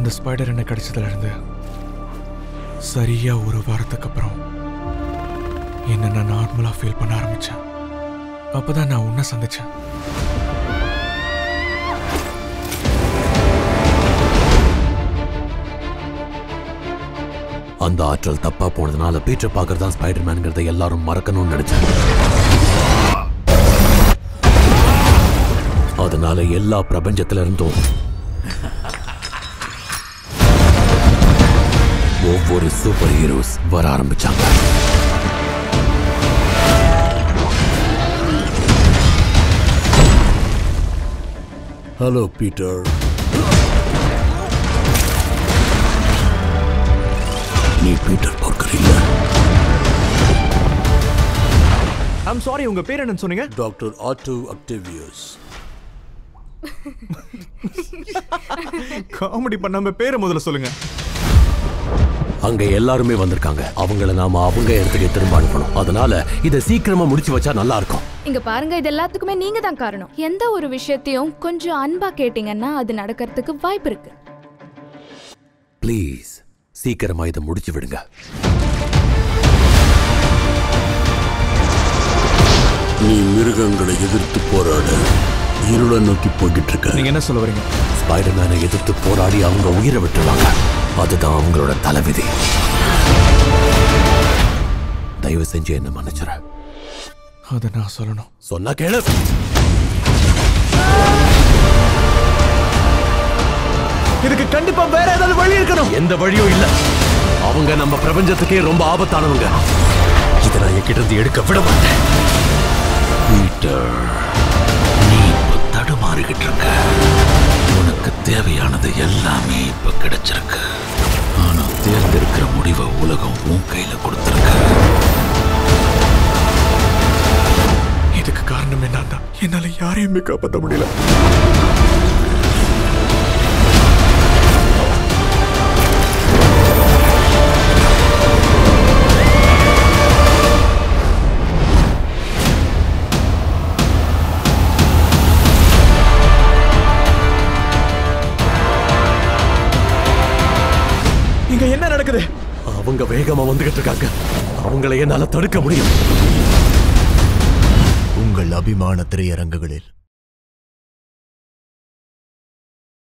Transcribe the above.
அந்த ஸ்பைடர் என்ன கிடைச்சதுல இருந்து சரியா ஒரு வாரத்துக்கு அப்புறம் என்ன நான் நார்மலா ஃபீல் பண்ண ஆரம்பிச்சேன் அப்பதான் நான் உன்னை சந்திச்சேன் அந்த ஆற்றல் தப்பா போனதுனால பீட்டர் பார்க்கறது தான் ஸ்பைடர்மேன்ங்கிறத எல்லாரும் மறக்கணும்னு நினைச்சேன் அதனால எல்லா பிரபஞ்சத்துல இருந்தும் ஒவ்வொரு சூப்பர் ஹீரோஸ் வர ஆரம்பிச்சாங்க ஹலோ பீட்டர் நீ பீட்டர் பார்க்கர் இல்ல ஐம் சாரி உங்க பேர் என்னன்னு சொன்னீங்க டாக்டர் ஆட்டோ அக்டேவியஸ் காமெடி பண்ணாம பேரை முதல்ல சொல்லுங்க அங்க எல்லாருமே வந்திருக்காங்க அவங்கள நாம அவங்க இடத்துக்கு திரும்ப அனுப்பணும் அதனால இதை சீக்கிரமா முடிச்சு வச்சா நல்லா இருக்கும் இங்க பாருங்க இது எல்லாத்துக்குமே நீங்க தான் காரணம் எந்த ஒரு விஷயத்தையும் கொஞ்சம் அன்பா கேட்டீங்கன்னா அது நடக்கிறதுக்கு வாய்ப்பு இருக்கு ப்ளீஸ் சீக்கிரமா இதை முடிச்சு விடுங்க நீ மிருகங்களை எதிர்த்து போராட இருளை நோக்கி போய்கிட்டு இருக்க நீங்க என்ன சொல்ல வரீங்க ஸ்பைடர்மேனை எதிர்த்து போராடி அவங்க உயிரை விட்டுருவாங்க அதுதான் அவங்களோட தலைவிதி தயவு செஞ்சு என்ன மன்னிச்சிட அதை நான் சொல்லணும் சொன்னா கேளு இதுக்கு கண்டிப்பா வேற ஏதாவது வழி இருக்கணும் எந்த வழியும் இல்ல அவங்க நம்ம பிரபஞ்சத்துக்கே ரொம்ப ஆபத்தானவங்க இதை நான் என்கிட்ட இருந்து எடுக்க விட மாட்டேன் பீட்டர் நீ இப்ப தடுமாறிக்கிட்டு இருக்க உனக்கு தேவையானது எல்லாமே இப்ப கிடைச்சிருக்கு ஆனா தேர்ந்தெடுக்கிற முடிவை உலகம் உன் கையில கொடுத்திருக்கு இதுக்கு காரணம் என்னன்னா என்னால யாரையுமே காப்பாற்ற முடியல இங்க என்ன நடக்குது அவங்க வேகமா வந்துகிட்டு இருக்காங்க அவங்களை என்னால தடுக்க முடியும் உங்கள் அபிமான திரையரங்குகளில்